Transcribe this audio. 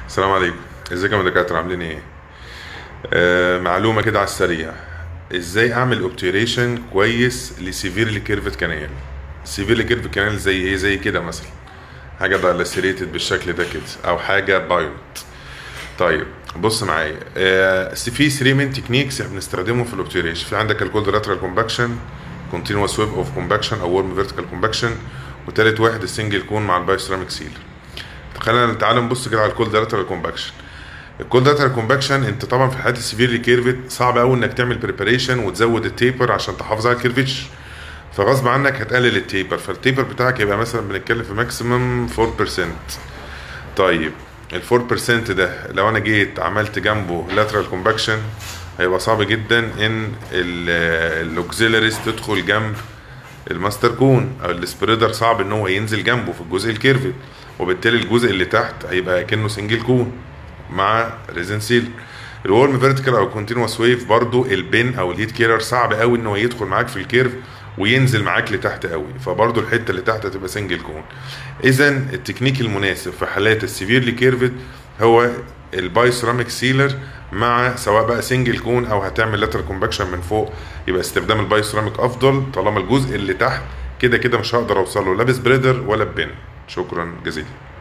السلام عليكم ازيكم يا دكاتره عاملين ايه آه معلومه كده على السريع ازاي اعمل اوبتيريشن كويس لسيفيرلي كيرفت كانال سيفيرلي كيرفت كانال زي ايه زي كده مثلا حاجه دايلاسيريتد بالشكل ده كده او حاجه بايوت طيب بص معايا آه في 3 مين تكنيكس بنستخدمهم في الاوبتيريشن في عندك الكولد لاترال كومباكشن كونتينوس ويب اوف كومباكشن او ورم فيرتيكال كومباكشن وتالت واحد السنجل كون مع البايستراميك سيلر خلينا تعالى نبص كده على الكولد لاترال كومباكشن الكولد لاترال كومباكشن انت طبعا في حالات السيفيرلي كيرفت صعب قوي انك تعمل بريباريشن وتزود التيبر عشان تحافظ على الكيرفتش فغصب عنك هتقلل التيبر فالتيبر بتاعك يبقى مثلا بنتكلم في ماكسيمم 4% طيب ال 4% ده لو انا جيت عملت جنبه لاترال كومباكشن هيبقى صعب جدا ان الاوكسيلاريز تدخل جنب الماستر كون او السبريدر صعب ان هو ينزل جنبه في الجزء الكيرفت وبالتالي الجزء اللي تحت هيبقى كأنه سنجل كون مع ريزن سيل الورم فيرتيكال او كونتينوس ويف برضو البين او الهيت كيرر صعب قوي ان هو يدخل معاك في الكيرف وينزل معاك لتحت قوي فبرضو الحته اللي تحت هتبقى سنجل كون اذا التكنيك المناسب في حالات السيفيرلي كيرفت هو الباي سيراميك سيلر مع سواء بقى سنجل كون او هتعمل لاترال كومباكشن من فوق يبقى استخدام الباي سيراميك افضل طالما الجزء اللي تحت كده كده مش هقدر اوصله لا بسبريدر ولا ببن شكرا جزيلا